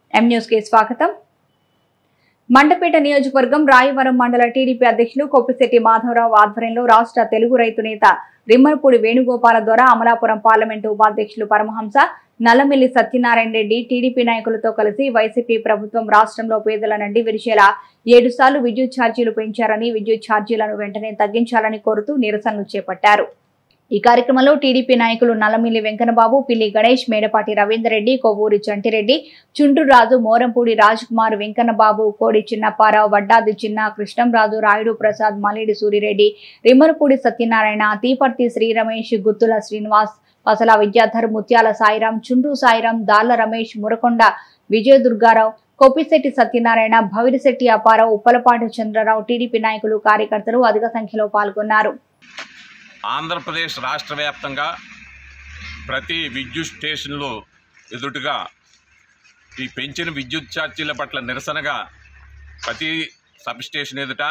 M news కి స్వాగతం మండపేట నియోజకవర్గం రాయవరం మండల టీడీపీ అధ్యక్షులు కొప్పిశెట్టి మాధవరావు ఆధ్వర్యంలో రాష్ట్ర తెలుగు రైతు నేత రిమ్మరపూడి వేణుగోపాల ద్వారా అమలాపురం పార్లమెంటు ఉపాధ్యక్షులు పరమహంస నల్లమిల్లి సత్యనారాయణ రెడ్డి టీడీపీ నాయకులతో కలిసి వైసీపీ ప్రభుత్వం రాష్ట్రంలో పేదల నుండి విరిచేలా ఏడు సార్లు విద్యుత్ ఛార్జీలు పెంచారని విద్యుత్ ఛార్జీలను వెంటనే తగ్గించాలని కోరుతూ నిరసనలు చేపట్టారు ఈ కార్యక్రమంలో టీడీపీ నాయకులు నల్లమిల్లి వెంకన్నబాబు పిల్లి గణేష్ మేడపాటి రవీందర్ రెడ్డి కొవ్వూరి చంటిరెడ్డి చుండ్రురాజు మోరంపూడి రాజ్కుమార్ వెంకన్నబాబు కోడి చిన్నప్పారావు వడ్డాది చిన్న కృష్ణంరాజు రాయుడు ప్రసాద్ మల్లిడి సూరిరెడ్డి రిమ్మరపూడి సత్యనారాయణ తీపర్తి శ్రీ రమేష్ గుత్తుల శ్రీనివాస్ పసల విద్యాధర్ ముత్యాల సాయిరాం చుండ్రు సాయిరాం దాళ్ల రమేష్ మురకొండ విజయ దుర్గారావు కొప్పిశెట్టి సత్యనారాయణ భవిరిశెట్టి అప్పారావు ఉప్పలపాటి చంద్రరావు టీడీపీ నాయకులు కార్యకర్తలు అధిక సంఖ్యలో పాల్గొన్నారు ఆంధ్రప్రదేశ్ రాష్ట్ర వ్యాప్తంగా ప్రతి విద్యుత్ స్టేషన్లో ఎదుటిగా ఈ పెంచిన విద్యుత్ ఛార్జీల పట్ల నిరసనగా ప్రతి సబ్ స్టేషన్ ఎదుట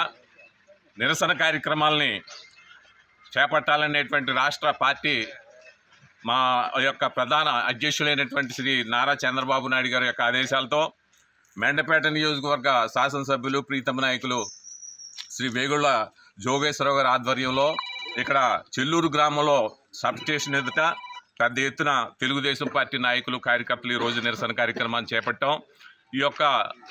నిరసన కార్యక్రమాలని చేపట్టాలనేటువంటి రాష్ట్ర పార్టీ మా యొక్క ప్రధాన అధ్యక్షులైనటువంటి శ్రీ నారా చంద్రబాబు నాయుడు గారి యొక్క ఆదేశాలతో మెండపేట నియోజకవర్గ శాసనసభ్యులు ప్రీతమ నాయకులు శ్రీ వేగుళ్ళ జోగేశ్వరరావు గారి ఆధ్వర్యంలో ఇక్కడ చెల్లూరు గ్రామంలో సబ్ స్టేషన్ ఎదుట పెద్ద ఎత్తున తెలుగుదేశం పార్టీ నాయకులు కార్యకర్తలు ఈ రోజు నిరసన కార్యక్రమాన్ని చేపట్టాం ఈ యొక్క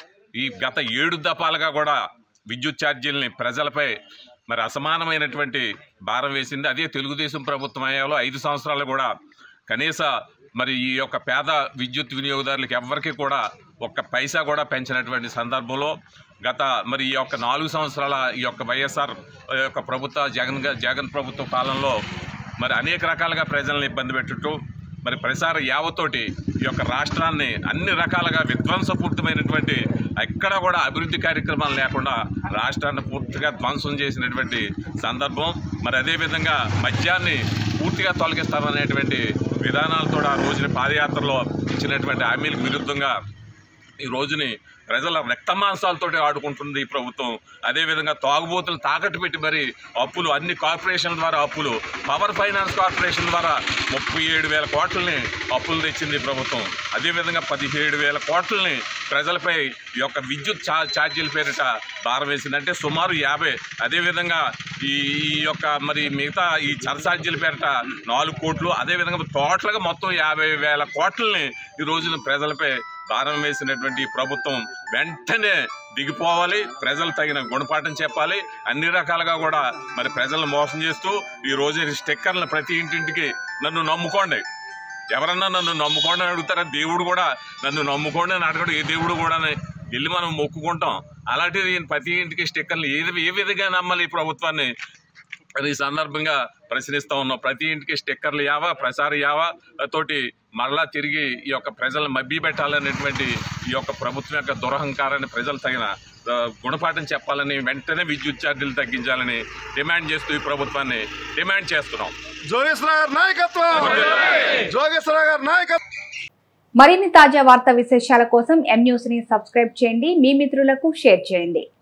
ఈ గత ఏడు దఫాలుగా కూడా విద్యుత్ ఛార్జీలని ప్రజలపై మరి అసమానమైనటువంటి భారం వేసింది అదే తెలుగుదేశం ప్రభుత్వం అయ్యాలో ఐదు సంవత్సరాలు కూడా కనీస మరి ఈ యొక్క పేద విద్యుత్ వినియోగదారులకు ఎవ్వరికీ కూడా ఒక్క పైసా కూడా పెంచినటువంటి సందర్భంలో గత మరి ఈ యొక్క నాలుగు సంవత్సరాల ఈ యొక్క వైఎస్ఆర్ యొక్క ప్రభుత్వ జగన్ గా- జగన్ ప్రభుత్వ పాలనలో మరి అనేక రకాలుగా ప్రజలను ఇబ్బంది పెట్టుతూ మరి ప్రసార యావతోటి ఈ యొక్క రాష్ట్రాన్ని అన్ని రకాలుగా విధ్వంసపూరితమైనటువంటి ఎక్కడ కూడా అభివృద్ధి కార్యక్రమాలు లేకుండా రాష్ట్రాన్ని పూర్తిగా ధ్వంసం చేసినటువంటి సందర్భం మరి అదేవిధంగా మద్యాన్ని పూర్తిగా తొలగిస్తామనేటువంటి విధానాలతో ఆ రోజున పాదయాత్రలో ఇచ్చినటువంటి హామీలకు విరుద్ధంగా ఈ రోజుని ప్రజల రక్తమాంసాలతోటి ఆడుకుంటుంది ఈ ప్రభుత్వం అదేవిధంగా తాగుబోతులు తాకట్టు పెట్టి మరి అప్పులు అన్ని కార్పొరేషన్ల ద్వారా అప్పులు పవర్ ఫైనాన్స్ కార్పొరేషన్ ద్వారా ముప్పై ఏడు వేల కోట్లని అప్పులు తెచ్చింది ఈ ప్రభుత్వం అదేవిధంగా పదిహేడు వేల కోట్లని ప్రజలపై ఈ యొక్క విద్యుత్ ఛా ఛార్జీల పేరిట భారం వేసింది అంటే సుమారు యాభై అదేవిధంగా ఈ ఈ యొక్క మరి మిగతా ఈ చరఛార్జీల పేరిట నాలుగు కోట్లు అదేవిధంగా టోటల్గా మొత్తం యాభై వేల కోట్లని ఈ రోజున ప్రజలపై భారం వేసినటువంటి ఈ ప్రభుత్వం వెంటనే దిగిపోవాలి ప్రజలు తగిన గుణపాఠం చెప్పాలి అన్ని రకాలుగా కూడా మరి ప్రజలను మోసం చేస్తూ ఈ రోజు ఈ స్టిక్కర్లను ప్రతి ఇంటింటికి నన్ను నమ్ముకోండి ఎవరన్నా నన్ను నమ్ముకోండి అని అడుగుతారా దేవుడు కూడా నన్ను నమ్ముకోండి అని అడగడు ఏ దేవుడు కూడా వెళ్ళి మనం మొక్కుకుంటాం అలాంటిది ప్రతి ఇంటికి స్టిక్కర్లు ఏది ఏ విధంగా నమ్మాలి ఈ ప్రభుత్వాన్ని అది ఈ సందర్భంగా ప్రశ్నిస్తా ఉన్నాం ప్రతి ఇంటికి స్టిక్కర్లు యావా ప్రసార యావా తోటి మరలా తిరిగి ఈ యొక్క ప్రజలను మభ్య పెట్టాలనేటువంటి ఈ యొక్క ప్రభుత్వం యొక్క దురహంకారాన్ని ప్రజలు తగిన ఆ, గుణపాఠం చెప్పాలని వెంటనే విద్యుత్ ఛార్జీలు తగ్గించాలని డిమాండ్ చేస్తూ ఈ ప్రభుత్వాన్ని డిమాండ్ చేస్తున్నాం జోగేశ్వర గారి నాయకత్వం జోగేశ్వర గారి నాయకత్వం మరిన్ని తాజా వార్తా విశేషాల కోసం ఎం న్యూస్ ని సబ్స్క్రైబ్ చేయండి మీ మిత్రులకు షేర్ చేయండి